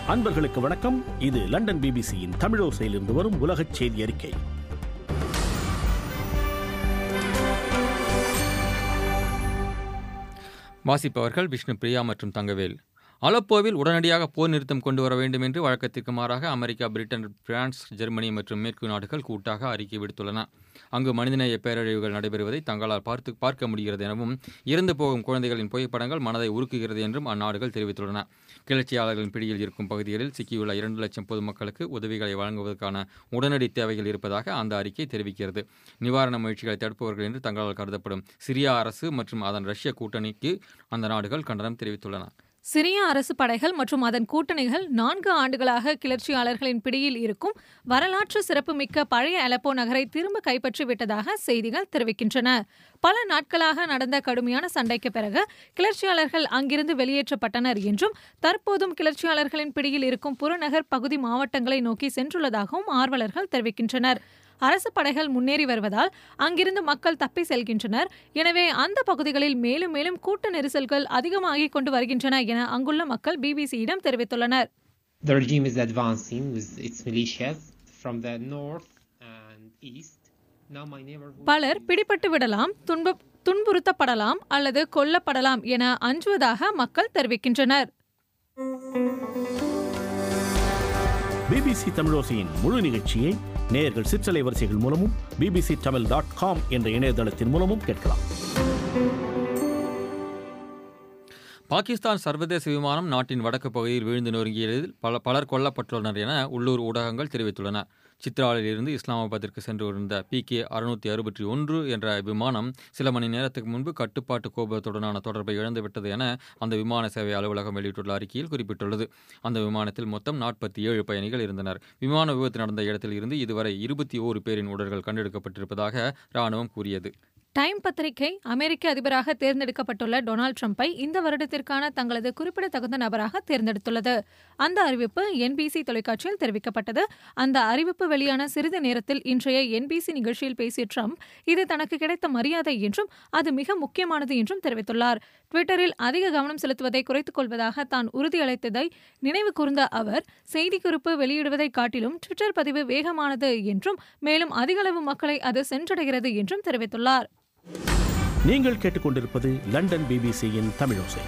அன்பர்களுக்கு வணக்கம் இது லண்டன் பிபிசியின் தமிழோசையிலிருந்து வரும் உலகச் செய்தி அறிக்கை வாசிப்பவர்கள் விஷ்ணு பிரியா மற்றும் தங்கவேல் அலப்போவில் உடனடியாக போர் நிறுத்தம் கொண்டு வர வேண்டும் என்று வழக்கத்திற்கு மாறாக அமெரிக்கா பிரிட்டன் பிரான்ஸ் ஜெர்மனி மற்றும் மேற்கு நாடுகள் கூட்டாக அறிக்கை விடுத்துள்ளன அங்கு மனிதநேய பேரழிவுகள் நடைபெறுவதை தங்களால் பார்த்து பார்க்க முடிகிறது எனவும் இறந்து போகும் குழந்தைகளின் புகைப்படங்கள் மனதை உருக்குகிறது என்றும் அந்நாடுகள் தெரிவித்துள்ளன கிளர்ச்சியாளர்களின் பிடியில் இருக்கும் பகுதிகளில் சிக்கியுள்ள இரண்டு லட்சம் பொதுமக்களுக்கு உதவிகளை வழங்குவதற்கான உடனடி தேவைகள் இருப்பதாக அந்த அறிக்கை தெரிவிக்கிறது நிவாரண முயற்சிகளை தடுப்பவர்கள் என்று தங்களால் கருதப்படும் சிரியா அரசு மற்றும் அதன் ரஷ்ய கூட்டணிக்கு அந்த நாடுகள் கண்டனம் தெரிவித்துள்ளன சிரிய அரசு படைகள் மற்றும் அதன் கூட்டணிகள் நான்கு ஆண்டுகளாக கிளர்ச்சியாளர்களின் பிடியில் இருக்கும் வரலாற்று சிறப்புமிக்க பழைய அலப்போ நகரை திரும்ப கைப்பற்றி விட்டதாக செய்திகள் தெரிவிக்கின்றன பல நாட்களாக நடந்த கடுமையான சண்டைக்கு பிறகு கிளர்ச்சியாளர்கள் அங்கிருந்து வெளியேற்றப்பட்டனர் என்றும் தற்போதும் கிளர்ச்சியாளர்களின் பிடியில் இருக்கும் புறநகர் பகுதி மாவட்டங்களை நோக்கி சென்றுள்ளதாகவும் ஆர்வலர்கள் தெரிவிக்கின்றனர் அரசு படைகள் முன்னேறி வருவதால் அங்கிருந்து மக்கள் தப்பி செல்கின்றனர் எனவே அந்த பகுதிகளில் மேலும் மேலும் கூட்ட நெரிசல்கள் அதிகமாகிக் கொண்டு வருகின்றன என அங்குள்ள மக்கள் பிபிசியிடம் தெரிவித்துள்ளனர் The regime is advancing with its militias from the north and east. Now my neighborhood பலர் பிடிபட்டு விடலாம் துன்ப துன்புறுத்தப்படலாம் அல்லது கொல்லப்படலாம் என அஞ்சுவதாக மக்கள் தெரிவிக்கின்றனர் பிபிசி தமிழோசையின் முழு நிகழ்ச்சியை நேயர்கள் சிற்றலை வரிசைகள் மூலமும் பிபிசி தமிழ் டாட் காம் என்ற இணையதளத்தின் மூலமும் கேட்கலாம் பாகிஸ்தான் சர்வதேச விமானம் நாட்டின் வடக்கு பகுதியில் வீழ்ந்து நொறுங்கியதில் பல பலர் கொல்லப்பட்டுள்ளனர் என உள்ளூர் ஊடகங்கள் தெரிவித்துள்ளன சித்ராலில் இருந்து இஸ்லாமாபாத்திற்கு சென்று இருந்த பி கே அறுநூத்தி அறுபத்தி ஒன்று என்ற விமானம் சில மணி நேரத்துக்கு முன்பு கட்டுப்பாட்டு கோபுரத்துடனான தொடர்பை இழந்துவிட்டது என அந்த விமான சேவை அலுவலகம் வெளியிட்டுள்ள அறிக்கையில் குறிப்பிட்டுள்ளது அந்த விமானத்தில் மொத்தம் நாற்பத்தி ஏழு பயணிகள் இருந்தனர் விமான விபத்து நடந்த இடத்தில் இருந்து இதுவரை இருபத்தி ஓரு பேரின் உடல்கள் கண்டெடுக்கப்பட்டிருப்பதாக ராணுவம் கூறியது டைம் பத்திரிகை அமெரிக்க அதிபராக தேர்ந்தெடுக்கப்பட்டுள்ள டொனால்ட் ட்ரம்ப்பை இந்த வருடத்திற்கான தங்களது குறிப்பிடத்தகுந்த நபராக தேர்ந்தெடுத்துள்ளது அந்த அறிவிப்பு என்பிசி தொலைக்காட்சியில் தெரிவிக்கப்பட்டது அந்த அறிவிப்பு வெளியான சிறிது நேரத்தில் இன்றைய என்பிசி நிகழ்ச்சியில் பேசிய ட்ரம்ப் இது தனக்கு கிடைத்த மரியாதை என்றும் அது மிக முக்கியமானது என்றும் தெரிவித்துள்ளார் ட்விட்டரில் அதிக கவனம் செலுத்துவதை குறைத்துக் கொள்வதாக தான் உறுதியளித்ததை நினைவு கூர்ந்த அவர் செய்திக்குறிப்பு வெளியிடுவதை காட்டிலும் ட்விட்டர் பதிவு வேகமானது என்றும் மேலும் அதிகளவு மக்களை அது சென்றடைகிறது என்றும் தெரிவித்துள்ளார் நீங்கள் கேட்டுக்கொண்டிருப்பது லண்டன் பிபிசியின் தமிழோசை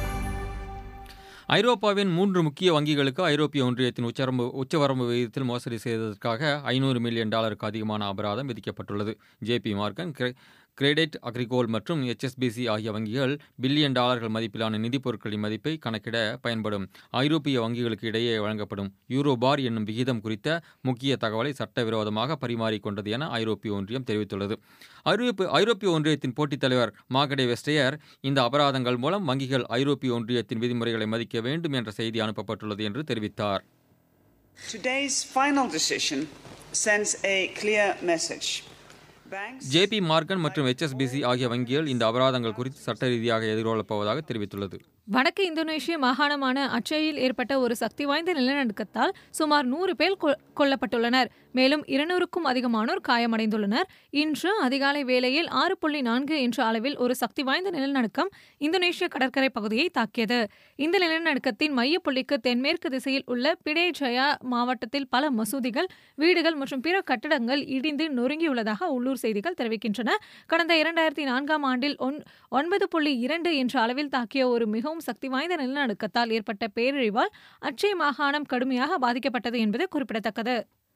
ஐரோப்பாவின் மூன்று முக்கிய வங்கிகளுக்கு ஐரோப்பிய ஒன்றியத்தின் உச்சரம்பு உச்சவரம்பு விகிதத்தில் மோசடி செய்ததற்காக ஐநூறு மில்லியன் டாலருக்கு அதிகமான அபராதம் விதிக்கப்பட்டுள்ளது ஜேபி மார்கன் கிரெடிட் அக்ரிகோல் மற்றும் எச்எஸ்பிசி ஆகிய வங்கிகள் பில்லியன் டாலர்கள் மதிப்பிலான நிதிப் பொருட்களின் மதிப்பை கணக்கிட பயன்படும் ஐரோப்பிய வங்கிகளுக்கு இடையே வழங்கப்படும் யூரோபார் என்னும் விகிதம் குறித்த முக்கிய தகவலை சட்டவிரோதமாக பரிமாறிக்கொண்டது என ஐரோப்பிய ஒன்றியம் தெரிவித்துள்ளது ஐரோப்பிய ஐரோப்பிய ஒன்றியத்தின் போட்டித் தலைவர் மார்கடே வெஸ்டேயர் இந்த அபராதங்கள் மூலம் வங்கிகள் ஐரோப்பிய ஒன்றியத்தின் விதிமுறைகளை மதிக்க வேண்டும் என்ற செய்தி அனுப்பப்பட்டுள்ளது என்று தெரிவித்தார் Today's final decision sends a clear message. Banks JP Morgan மற்றும் எச்எஸ்பிசி ஆகிய வங்கிகள் இந்த அபராதங்கள் குறித்து சட்ட ரீதியாக எதிர்கொள்ளப் போவதாக தெரிவித்துள்ளது வடக்கு இந்தோனேஷிய மாகாணமான அச்சேயில் ஏற்பட்ட ஒரு சக்தி வாய்ந்த நிலநடுக்கத்தால் சுமார் நூறு பேர் கொ- கொல்லப்பட்டுள்ளனர் மேலும் இருநூறுக்கும் அதிகமானோர் காயமடைந்துள்ளனர் இன்று அதிகாலை வேளையில் ஆறு புள்ளி நான்கு என்ற அளவில் ஒரு சக்தி வாய்ந்த நிலநடுக்கம் இந்தோனேஷிய கடற்கரை பகுதியை தாக்கியது இந்த நிலநடுக்கத்தின் மையப்புள்ளிக்கு தென்மேற்கு திசையில் உள்ள பிடே ஜயா மாவட்டத்தில் பல மசூதிகள் வீடுகள் மற்றும் பிற கட்டடங்கள் இடிந்து நொறுங்கியுள்ளதாக உள்ளூர் செய்திகள் தெரிவிக்கின்றன கடந்த இரண்டாயிரத்தி நான்காம் ஆண்டில் ஒன் ஒன்பது புள்ளி இரண்டு என்ற அளவில் தாக்கிய ஒரு மிகவும் சக்தி வாய்ந்த நிலநடுக்கத்தால் ஏற்பட்ட பேரழிவால் அச்சே மாகாணம் கடுமையாக பாதிக்கப்பட்டது என்பது குறிப்பிடத்தக்கது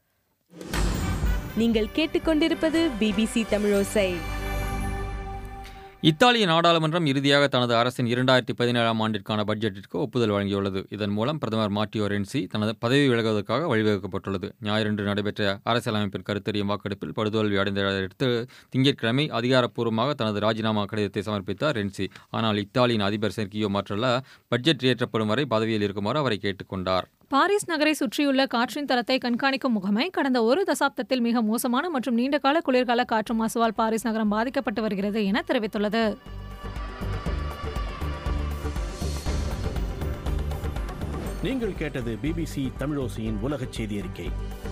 நீங்கள் கேட்டுக்கொண்டிருப்பது பிபிசி தமிழோசை இத்தாலிய நாடாளுமன்றம் இறுதியாக தனது அரசின் இரண்டாயிரத்தி பதினேழாம் ஆண்டிற்கான பட்ஜெட்டிற்கு ஒப்புதல் வழங்கியுள்ளது இதன் மூலம் பிரதமர் மாட்டியோ ரென்சி தனது பதவி விலகுவதற்காக வழிவகுக்கப்பட்டுள்ளது ஞாயிறன்று நடைபெற்ற அரசியலமைப்பின் கருத்தறியும் வாக்கெடுப்பில் படுதோல்வி அடைந்ததை அடுத்து திங்கட்கிழமை அதிகாரப்பூர்வமாக தனது ராஜினாமா கடிதத்தை சமர்ப்பித்தார் ரென்சி ஆனால் இத்தாலியின் அதிபர் செர்கியோ மாற்றல்லா பட்ஜெட் இயற்றப்படும் வரை பதவியில் இருக்குமாறு அவரை கேட்டுக்கொண்டார் பாரிஸ் நகரை சுற்றியுள்ள காற்றின் தரத்தை கண்காணிக்கும் முகமை கடந்த ஒரு தசாப்தத்தில் மிக மோசமான மற்றும் நீண்டகால குளிர்கால காற்று மாசுவால் பாரிஸ் நகரம் பாதிக்கப்பட்டு வருகிறது என தெரிவித்துள்ளது நீங்கள் கேட்டது பிபிசி தமிழோசையின் உலகச் செய்தி அறிக்கை